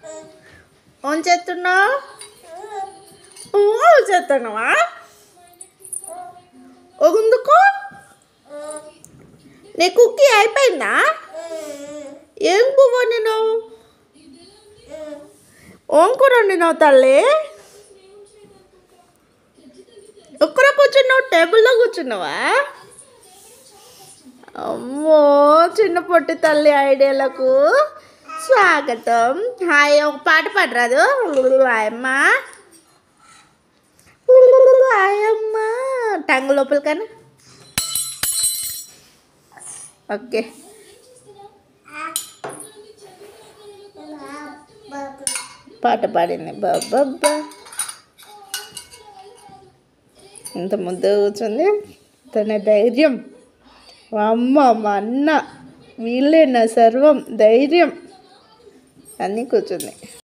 own చేస్తున్నావు ఓ చేస్తున్నావా ఎందుకు నీ కుక్కీ అయిపోయిందా ఏం పువ్వు వండినావు ఓం కూర వండినావు తల్లి ఎక్కడ కూర్చున్నావు టేబుల్లో కూర్చున్నావా అమ్మో చిన్న పొట్టి తల్లి ఐడియాలకు స్వాగతం హాయ్ ఒక పాట పాడరాదు హాయమ్మ హాయమ్మ టంగు లోపల కానీ ఓకే పాట పాడింది బాబ్బా ఎంత ముద్ద కూర్చుంది తన ధైర్యం అమ్మ మా అన్న వీళ్ళే నా సర్వం ధైర్యం అన్నీ కూర్చుంది